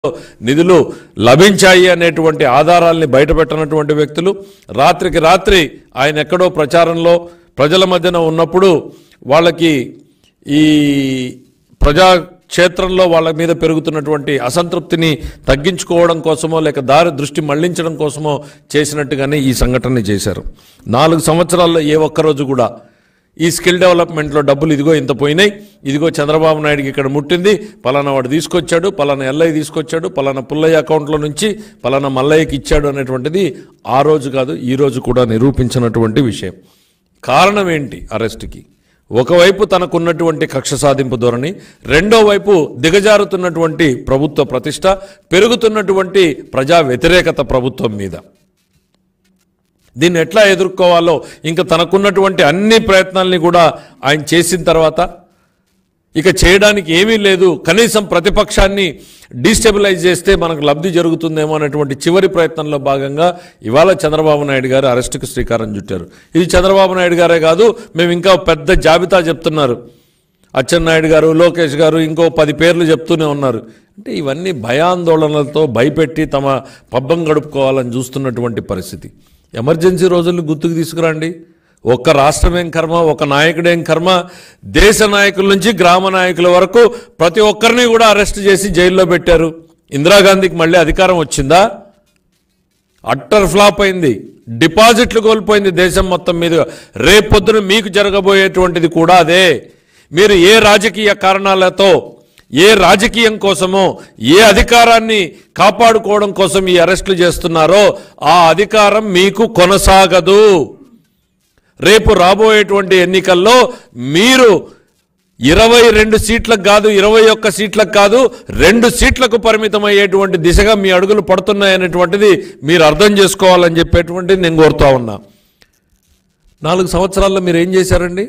నిధులు లభించాయి అనేటువంటి ఆధారాల్ని బయటపెట్టనటువంటి వ్యక్తులు రాత్రికి రాత్రి ఆయన ఎక్కడో ప్రచారంలో ప్రజల మధ్యన ఉన్నప్పుడు వాళ్ళకి ఈ ప్రజా క్షేత్రంలో వాళ్ళ మీద పెరుగుతున్నటువంటి అసంతృప్తిని తగ్గించుకోవడం కోసమో లేక దారి దృష్టి మళ్లించడం కోసమో చేసినట్టుగానే ఈ సంఘటన చేశారు నాలుగు సంవత్సరాల్లో ఏ ఒక్కరోజు కూడా ఈ స్కిల్ డెవలప్మెంట్లో డబ్బులు ఇదిగో ఇంత పోయినాయి ఇదిగో చంద్రబాబు నాయుడుకి ఇక్కడ ముట్టింది పలానా వాడు తీసుకొచ్చాడు పలానా ఎల్లయ్య తీసుకొచ్చాడు పలానా పుల్లయ్య అకౌంట్లో నుంచి పలానా మల్లయ్యకి ఇచ్చాడు అనేటువంటిది ఆ రోజు కాదు ఈ రోజు కూడా నిరూపించినటువంటి విషయం కారణం ఏంటి అరెస్ట్కి ఒకవైపు తనకున్నటువంటి కక్ష సాధింపు ధోరణి రెండో వైపు దిగజారుతున్నటువంటి ప్రభుత్వ ప్రతిష్ట పెరుగుతున్నటువంటి ప్రజా వ్యతిరేకత ప్రభుత్వం మీద దీన్ని ఎట్లా ఎదుర్కోవాలో ఇంకా తనకున్నటువంటి అన్ని ప్రయత్నాల్ని కూడా ఆయన చేసిన తర్వాత ఇక చేయడానికి ఏమీ లేదు కనీసం ప్రతిపక్షాన్ని డీస్టెబిలైజ్ చేస్తే మనకు లబ్ధి జరుగుతుందేమో అనేటువంటి చివరి ప్రయత్నంలో భాగంగా ఇవాళ చంద్రబాబు నాయుడు గారు అరెస్టుకు శ్రీకారం చుట్టారు ఇది చంద్రబాబు నాయుడు గారే కాదు మేము ఇంకా పెద్ద జాబితా చెప్తున్నారు అచ్చెన్నాయుడు గారు లోకేష్ గారు ఇంకో పది పేర్లు చెప్తూనే ఉన్నారు అంటే ఇవన్నీ భయాందోళనలతో భయపెట్టి తమ పబ్బం గడుపుకోవాలని చూస్తున్నటువంటి పరిస్థితి ఎమర్జెన్సీ రోజులు గుర్తుకు తీసుకురండి ఒక్క రాష్ట్రమేం కర్మ ఒక నాయకుడేం కర్మ దేశ నాయకుల నుంచి గ్రామ నాయకుల వరకు ప్రతి ఒక్కరిని కూడా అరెస్ట్ చేసి జైల్లో పెట్టారు ఇందిరాగాంధీకి మళ్ళీ అధికారం వచ్చిందా అట్టర్ ఫ్లాప్ అయింది డిపాజిట్లు కోల్పోయింది దేశం మొత్తం మీద రేపొద్దున మీకు జరగబోయేటువంటిది కూడా అదే మీరు ఏ రాజకీయ కారణాలతో ఏ రాజకీయం కోసమో ఏ అధికారాన్ని కాపాడుకోవడం కోసం ఈ అరెస్టులు చేస్తున్నారో ఆ అధికారం మీకు కొనసాగదు రేపు రాబోయేటువంటి ఎన్నికల్లో మీరు ఇరవై రెండు సీట్లకు కాదు ఇరవై ఒక్క సీట్లకు కాదు రెండు సీట్లకు పరిమితమయ్యేటువంటి దిశగా మీ అడుగులు పడుతున్నాయనేటువంటిది మీరు అర్థం చేసుకోవాలని చెప్పేటువంటిది నేను కోరుతా ఉన్నా నాలుగు సంవత్సరాల్లో మీరు ఏం చేశారండి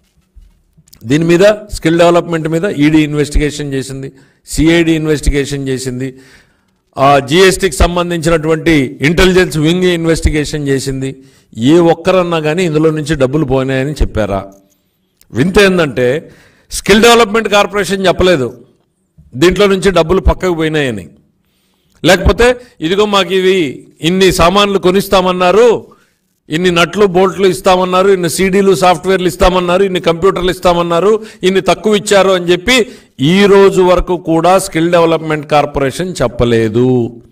దీని మీద స్కిల్ డెవలప్మెంట్ మీద ఈడీ ఇన్వెస్టిగేషన్ చేసింది సిఐడి ఇన్వెస్టిగేషన్ చేసింది ఆ జిఎస్టికి సంబంధించినటువంటి ఇంటెలిజెన్స్ వింగ్ ఇన్వెస్టిగేషన్ చేసింది ఏ ఒక్కరన్నా కానీ ఇందులో నుంచి డబ్బులు పోయినాయని చెప్పారా వింత ఏంటంటే స్కిల్ డెవలప్మెంట్ కార్పొరేషన్ చెప్పలేదు దీంట్లో నుంచి డబ్బులు పక్కకు పోయినాయని లేకపోతే ఇదిగో మాకు ఇవి ఇన్ని సామాన్లు కొనిస్తామన్నారు ఇన్ని నట్లు బోల్ట్లు ఇస్తామన్నారు ఇన్ని సీడీలు సాఫ్ట్వేర్లు ఇస్తామన్నారు ఇన్ని కంప్యూటర్లు ఇస్తామన్నారు ఇన్ని తక్కువ ఇచ్చారు అని చెప్పి ఈ రోజు వరకు కూడా స్కిల్ డెవలప్మెంట్ కార్పొరేషన్ చెప్పలేదు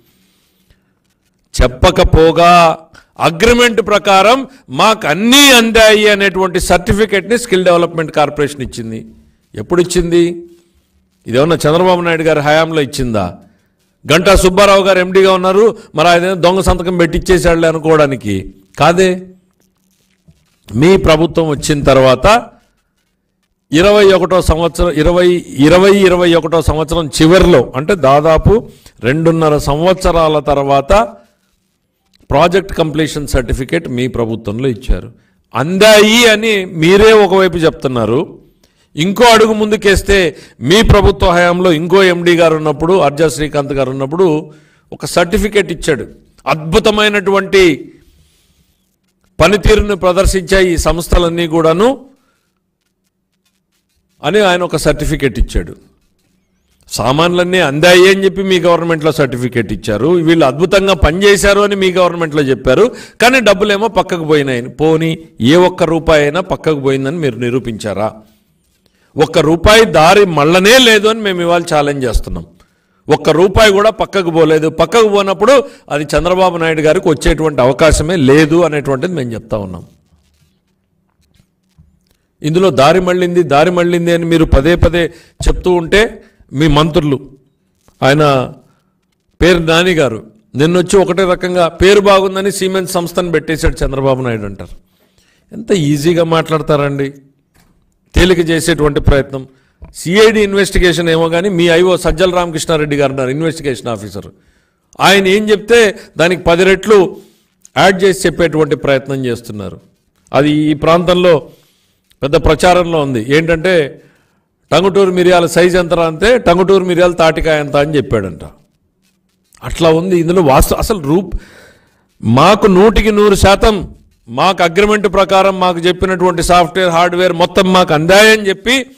చెప్పకపోగా అగ్రిమెంట్ ప్రకారం మాకు అన్నీ అందాయి అనేటువంటి సర్టిఫికెట్ని స్కిల్ డెవలప్మెంట్ కార్పొరేషన్ ఇచ్చింది ఎప్పుడు ఇచ్చింది ఇదేమన్నా చంద్రబాబు నాయుడు గారి హయాంలో ఇచ్చిందా గంటా సుబ్బారావు గారు ఎండీగా ఉన్నారు మరి ఆయన దొంగ సంతకం పెట్టి ఇచ్చేసాడులే అనుకోవడానికి కాదే మీ ప్రభుత్వం వచ్చిన తర్వాత ఇరవై ఒకటో సంవత్సరం ఇరవై ఇరవై ఇరవై ఒకటో సంవత్సరం చివరిలో అంటే దాదాపు రెండున్నర సంవత్సరాల తర్వాత ప్రాజెక్ట్ కంప్లీషన్ సర్టిఫికేట్ మీ ప్రభుత్వంలో ఇచ్చారు అందాయి అని మీరే ఒకవైపు చెప్తున్నారు ఇంకో అడుగు ముందుకేస్తే మీ ప్రభుత్వ హయాంలో ఇంకో ఎండి గారు ఉన్నప్పుడు అర్జా శ్రీకాంత్ గారు ఉన్నప్పుడు ఒక సర్టిఫికేట్ ఇచ్చాడు అద్భుతమైనటువంటి పనితీరును ప్రదర్శించాయి ఈ సంస్థలన్నీ కూడాను అని ఆయన ఒక సర్టిఫికేట్ ఇచ్చాడు సామాన్లన్నీ అందాయి అని చెప్పి మీ గవర్నమెంట్లో సర్టిఫికేట్ ఇచ్చారు వీళ్ళు అద్భుతంగా పనిచేశారు అని మీ గవర్నమెంట్లో చెప్పారు కానీ డబ్బులేమో పక్కకు పోయినాయని పోని ఏ ఒక్క రూపాయి అయినా పక్కకు పోయిందని మీరు నిరూపించారా ఒక్క రూపాయి దారి మళ్ళనే లేదు అని మేము ఇవాళ ఛాలెంజ్ చేస్తున్నాం ఒక్క రూపాయి కూడా పక్కకు పోలేదు పక్కకు పోనప్పుడు అది చంద్రబాబు నాయుడు గారికి వచ్చేటువంటి అవకాశమే లేదు అనేటువంటిది మేము చెప్తా ఉన్నాం ఇందులో దారి మళ్ళింది దారి మళ్ళింది అని మీరు పదే పదే చెప్తూ ఉంటే మీ మంత్రులు ఆయన పేరు నాని గారు నిన్నొచ్చి ఒకటే రకంగా పేరు బాగుందని సిమెంట్ సంస్థను పెట్టేశాడు చంద్రబాబు నాయుడు అంటారు ఎంత ఈజీగా మాట్లాడతారండి తేలిక చేసేటువంటి ప్రయత్నం సిఐడి ఇన్వెస్టిగేషన్ ఏమో కానీ మీ ఐఓ సజ్జల రామకృష్ణారెడ్డి గారు ఉన్నారు ఇన్వెస్టిగేషన్ ఆఫీసర్ ఆయన ఏం చెప్తే దానికి పది రెట్లు యాడ్ చేసి చెప్పేటువంటి ప్రయత్నం చేస్తున్నారు అది ఈ ప్రాంతంలో పెద్ద ప్రచారంలో ఉంది ఏంటంటే టంగుటూరు మిరియాల సైజ్ ఎంత అంతే టంగుటూరు మిరియాల తాటికాయ ఎంత అని చెప్పాడంట అట్లా ఉంది ఇందులో వాస్తవ అసలు రూప్ మాకు నూటికి నూరు శాతం మాకు అగ్రిమెంట్ ప్రకారం మాకు చెప్పినటువంటి సాఫ్ట్వేర్ హార్డ్వేర్ మొత్తం మాకు అందాయని చెప్పి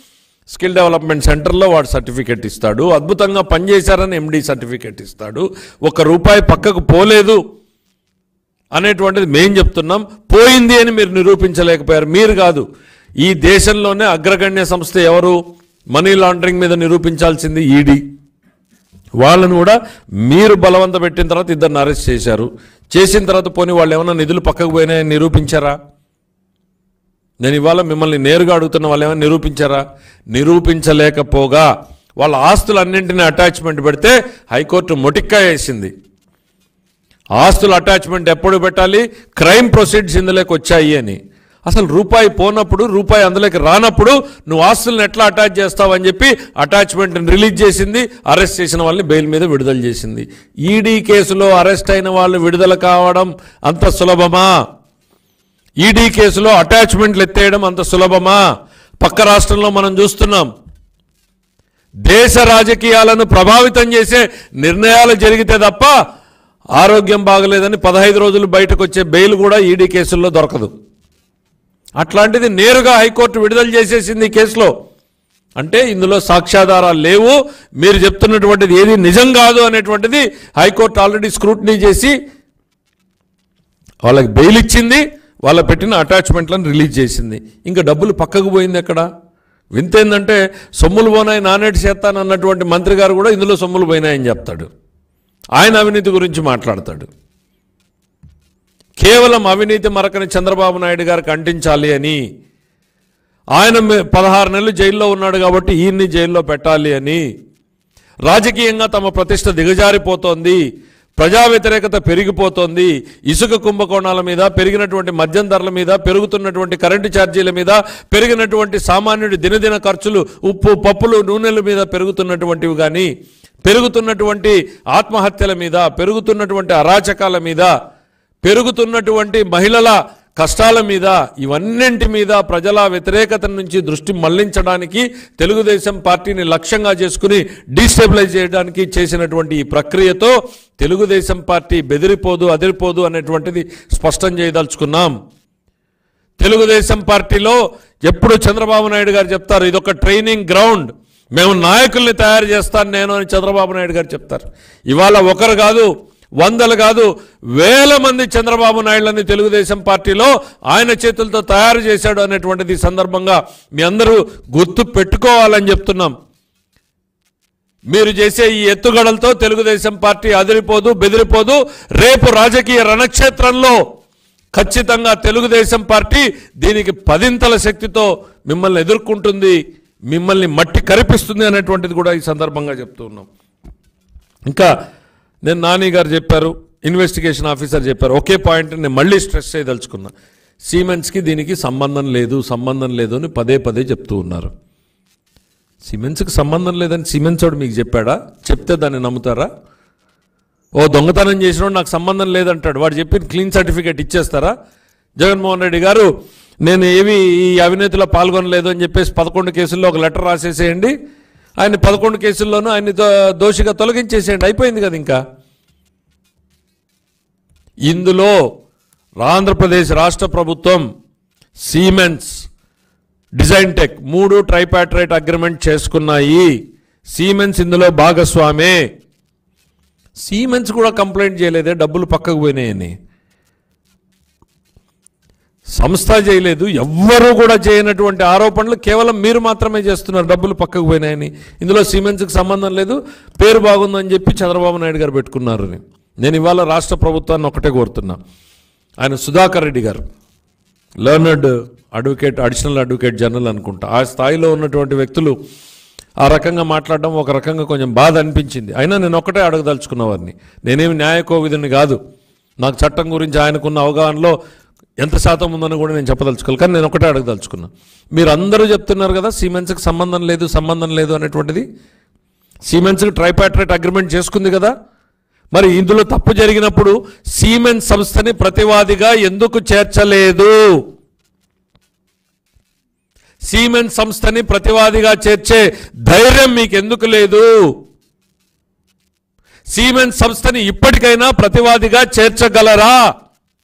స్కిల్ డెవలప్మెంట్ సెంటర్లో వాడు సర్టిఫికెట్ ఇస్తాడు అద్భుతంగా పనిచేశారని ఎండి సర్టిఫికెట్ ఇస్తాడు ఒక రూపాయి పక్కకు పోలేదు అనేటువంటిది మేం చెప్తున్నాం పోయింది అని మీరు నిరూపించలేకపోయారు మీరు కాదు ఈ దేశంలోనే అగ్రగణ్య సంస్థ ఎవరు మనీ లాండరింగ్ మీద నిరూపించాల్సింది ఈడీ వాళ్ళను కూడా మీరు బలవంత పెట్టిన తర్వాత ఇద్దరిని అరెస్ట్ చేశారు చేసిన తర్వాత పోనీ వాళ్ళు ఏమైనా నిధులు పక్కకు పోయినాయని నిరూపించారా నేను ఇవాళ మిమ్మల్ని నేరుగా అడుగుతున్న వాళ్ళు ఏమైనా నిరూపించారా నిరూపించలేకపోగా వాళ్ళ ఆస్తులన్నింటినీ అటాచ్మెంట్ పెడితే హైకోర్టు మొటిక్కా వేసింది ఆస్తుల అటాచ్మెంట్ ఎప్పుడు పెట్టాలి క్రైమ్ ప్రొసీడ్స్ ఇందులోకి వచ్చాయి అని అసలు రూపాయి పోనప్పుడు రూపాయి అందులోకి రానప్పుడు నువ్వు ఆస్తులను ఎట్లా అటాచ్ చేస్తావు అని చెప్పి అటాచ్మెంట్ని రిలీజ్ చేసింది అరెస్ట్ చేసిన వాళ్ళని బెయిల్ మీద విడుదల చేసింది ఈడీ కేసులో అరెస్ట్ అయిన వాళ్ళు విడుదల కావడం అంత సులభమా ఈడీ కేసులో అటాచ్మెంట్లు ఎత్తేయడం అంత సులభమా పక్క రాష్ట్రంలో మనం చూస్తున్నాం దేశ రాజకీయాలను ప్రభావితం చేసే నిర్ణయాలు జరిగితే తప్ప ఆరోగ్యం బాగలేదని పదహైదు రోజులు బయటకు వచ్చే బెయిల్ కూడా ఈడీ కేసుల్లో దొరకదు అట్లాంటిది నేరుగా హైకోర్టు విడుదల చేసేసింది ఈ కేసులో అంటే ఇందులో సాక్ష్యాధారాలు లేవు మీరు చెప్తున్నటువంటిది ఏది నిజం కాదు అనేటువంటిది హైకోర్టు ఆల్రెడీ స్క్రూటినీ చేసి వాళ్ళకి బెయిల్ ఇచ్చింది వాళ్ళ పెట్టిన అటాచ్మెంట్లను రిలీజ్ చేసింది ఇంకా డబ్బులు పక్కకు పోయింది ఎక్కడ వింత ఏంటంటే సొమ్ములు పోనాయి నానేటి చేస్తాను అన్నటువంటి మంత్రి గారు కూడా ఇందులో సొమ్ములు పోయినాయని చెప్తాడు ఆయన అవినీతి గురించి మాట్లాడతాడు కేవలం అవినీతి మరకని చంద్రబాబు నాయుడు గారికి అంటించాలి అని ఆయన మే- పదహారు నెలలు జైల్లో ఉన్నాడు కాబట్టి ఈయన్ని జైల్లో పెట్టాలి అని రాజకీయంగా తమ ప్రతిష్ట దిగజారిపోతోంది ప్రజా వ్యతిరేకత పెరిగిపోతోంది ఇసుక కుంభకోణాల మీద పెరిగినటువంటి మద్యం ధరల మీద పెరుగుతున్నటువంటి కరెంటు ఛార్జీల మీద పెరిగినటువంటి సామాన్యుడి దినదిన ఖర్చులు ఉప్పు పప్పులు నూనెల మీద పెరుగుతున్నటువంటివి కానీ పెరుగుతున్నటువంటి ఆత్మహత్యల మీద పెరుగుతున్నటువంటి అరాచకాల మీద పెరుగుతున్నటువంటి మహిళల కష్టాల మీద ఇవన్నింటి మీద ప్రజల వ్యతిరేకత నుంచి దృష్టి మళ్లించడానికి తెలుగుదేశం పార్టీని లక్ష్యంగా చేసుకుని డీస్టెబిలైజ్ చేయడానికి చేసినటువంటి ఈ ప్రక్రియతో తెలుగుదేశం పార్టీ బెదిరిపోదు అదిరిపోదు అనేటువంటిది స్పష్టం చేయదలుచుకున్నాం తెలుగుదేశం పార్టీలో ఎప్పుడు చంద్రబాబు నాయుడు గారు చెప్తారు ఇదొక ట్రైనింగ్ గ్రౌండ్ మేము నాయకుల్ని తయారు చేస్తాను నేను అని చంద్రబాబు నాయుడు గారు చెప్తారు ఇవాళ ఒకరు కాదు వందలు కాదు వేల మంది చంద్రబాబు నాయుడులని తెలుగుదేశం పార్టీలో ఆయన చేతులతో తయారు చేశాడు అనేటువంటిది ఈ సందర్భంగా మీ అందరూ గుర్తు పెట్టుకోవాలని చెప్తున్నాం మీరు చేసే ఈ ఎత్తుగడలతో తెలుగుదేశం పార్టీ అదిరిపోదు బెదిరిపోదు రేపు రాజకీయ రణక్షేత్రంలో ఖచ్చితంగా తెలుగుదేశం పార్టీ దీనికి పదింతల శక్తితో మిమ్మల్ని ఎదుర్కొంటుంది మిమ్మల్ని మట్టి కరిపిస్తుంది అనేటువంటిది కూడా ఈ సందర్భంగా చెప్తూ ఉన్నాం ఇంకా నేను నాని గారు చెప్పారు ఇన్వెస్టిగేషన్ ఆఫీసర్ చెప్పారు ఒకే పాయింట్ నేను మళ్ళీ స్ట్రెస్ చేయదలుచుకున్నా సీమెన్స్కి దీనికి సంబంధం లేదు సంబంధం లేదు అని పదే పదే చెప్తూ ఉన్నారు సిమెంట్స్కి సంబంధం లేదని సిమెంట్స్ వాడు మీకు చెప్పాడా చెప్తే దాన్ని నమ్ముతారా ఓ దొంగతనం చేసినోడు నాకు సంబంధం లేదంటాడు వాడు చెప్పిన క్లీన్ సర్టిఫికేట్ ఇచ్చేస్తారా జగన్మోహన్ రెడ్డి గారు నేను ఏవి ఈ అవినీతిలో పాల్గొనలేదు అని చెప్పేసి పదకొండు కేసుల్లో ఒక లెటర్ రాసేసేయండి ఆయన పదకొండు కేసుల్లోనూ ఆయన దో- దోషిగా తొలగించేసేయండి అయిపోయింది కదా ఇంకా ఇందులో ఆంధ్రప్రదేశ్ రాష్ట్ర ప్రభుత్వం సీమెన్స్ డిజైన్ టెక్ మూడు ట్రైపాట్రైట్ అగ్రిమెంట్ చేసుకున్నాయి సీమెన్స్ ఇందులో భాగస్వామే సీమెన్స్ కూడా కంప్లైంట్ చేయలేదే డబ్బులు పక్కకు పోయినాయని సంస్థ చేయలేదు ఎవ్వరూ కూడా చేయనటువంటి ఆరోపణలు కేవలం మీరు మాత్రమే చేస్తున్నారు డబ్బులు పక్కకు పోయినాయని ఇందులో సిమెంట్స్కి సంబంధం లేదు పేరు బాగుందని చెప్పి చంద్రబాబు నాయుడు గారు పెట్టుకున్నారు అని. నేను ఇవాళ రాష్ట్ర ప్రభుత్వాన్ని ఒకటే కోరుతున్నా ఆయన Sudhakar Reddy garu learned advocate additional advocate general అనుకుంటా ఆ స్థాయిలో ఉన్నటువంటి వ్యక్తులు ఆ రకంగా మాట్లాడడం ఒక రకంగా కొంచెం బాధ అనిపించింది అయినా నేను ఒకటే అడగదలుచుకున్న వారిని నేనేమి న్యాయకోవిధిని కాదు నాకు చట్టం గురించి ఆయనకున్న అవగాహనలో ఎంత శాతం ఉందని కూడా నేను చెప్పదలుచుకోవాలి కానీ నేను ఒకటే అడగదలుచుకున్నా మీరు అందరూ చెప్తున్నారు కదా సీమెన్స్కి సంబంధం లేదు సంబంధం లేదు అనేటువంటిది సీమెన్స్కి ట్రైపాట్రేట్ అగ్రిమెంట్ చేసుకుంది కదా మరి ఇందులో తప్పు జరిగినప్పుడు సీమెన్స్ సంస్థని ప్రతివాదిగా ఎందుకు చేర్చలేదు సీమెన్స్ సంస్థని ప్రతివాదిగా చేర్చే ధైర్యం మీకు ఎందుకు లేదు సీమెన్స్ సంస్థని ఇప్పటికైనా ప్రతివాదిగా చేర్చగలరా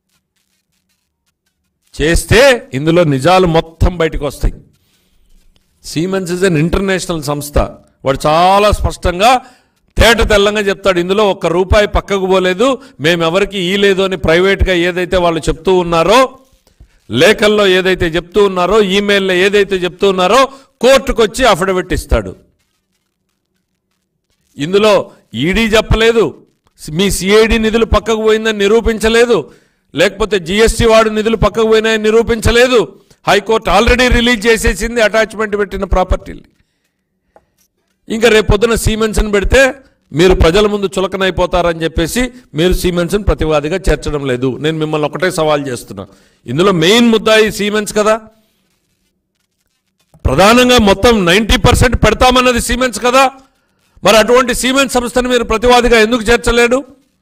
చేస్తే ఇందులో నిజాలు మొత్తం బయటకు వస్తాయి సీమెన్స్ ఇస్ అన్ ఇంటర్నేషనల్ సంస్థ వాడు చాలా స్పష్టంగా తేట తెల్లంగా చెప్తాడు ఇందులో ఒక్క రూపాయి పక్కకు పోలేదు మేము ఎవరికి ఇయలేదు అని ప్రైవేట్గా ఏదైతే వాళ్ళు చెప్తూ ఉన్నారో లేఖల్లో ఏదైతే చెప్తూ ఉన్నారో ఈమెయిల్లో ఏదైతే చెప్తూ ఉన్నారో కోర్టుకు వచ్చి అఫిడవిట్ ఇస్తాడు ఇందులో ఈడీ చెప్పలేదు మీ సిఐడి నిధులు పక్కకు పోయిందని నిరూపించలేదు లేకపోతే జిఎస్టీ వాడు నిధులు పక్కకు పోయినాయని నిరూపించలేదు హైకోర్టు ఆల్రెడీ రిలీజ్ చేసేసింది అటాచ్మెంట్ పెట్టిన ప్రాపర్టీని ఇంకా రేపు పొద్దున సీమెన్స్ని పెడితే మీరు ప్రజల ముందు చులకనైపోతారని చెప్పేసి మీరు సీమెన్స్ని ప్రతివాదిగా చేర్చడం లేదు నేను మిమ్మల్ని ఒకటే సవాల్ చేస్తున్నా ఇందులో మెయిన్ ముద్దాయి సీమెన్స్ కదా ప్రధానంగా మొత్తం నైంటీ పర్సెంట్ పెడతామన్నది సీమెన్స్ కదా మరి అటువంటి సీమెన్స్ సంస్థను మీరు ప్రతివాదిగా ఎందుకు చేర్చలేడు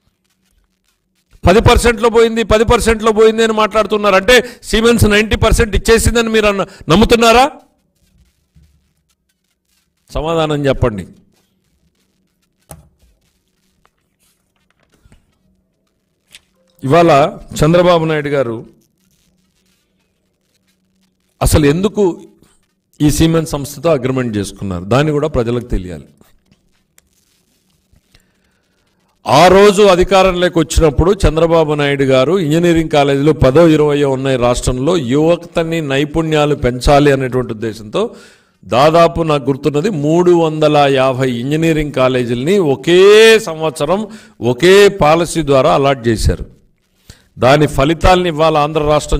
పది పర్సెంట్లో పోయింది పది పర్సెంట్లో పోయింది అని మాట్లాడుతున్నారు అంటే సీమెన్స్ నైంటీ పర్సెంట్ ఇచ్చేసిందని మీరు అన్న- నమ్ముతున్నారా సమాధానం చెప్పండి ఇవాళ చంద్రబాబు నాయుడు గారు అసలు ఎందుకు ఈ సిమెంట్ సంస్థతో అగ్రిమెంట్ చేసుకున్నారు దాన్ని కూడా ప్రజలకు తెలియాలి ఆ రోజు అధికారంలోకి వచ్చినప్పుడు చంద్రబాబు నాయుడు గారు ఇంజనీరింగ్ కాలేజీలో పదో ఇరవయో ఉన్నాయి రాష్ట్రంలో యువతని నైపుణ్యాలు పెంచాలి అనేటువంటి ఉద్దేశంతో దాదాపు నాకు గుర్తున్నది మూడు వందల యాభై ఇంజనీరింగ్ కాలేజీలని ఒకే సంవత్సరం ఒకే పాలసీ ద్వారా అలాట్ చేశారు దాని ఫలితాలను ఇవాళ ఆంధ్ర రాష్ట్రం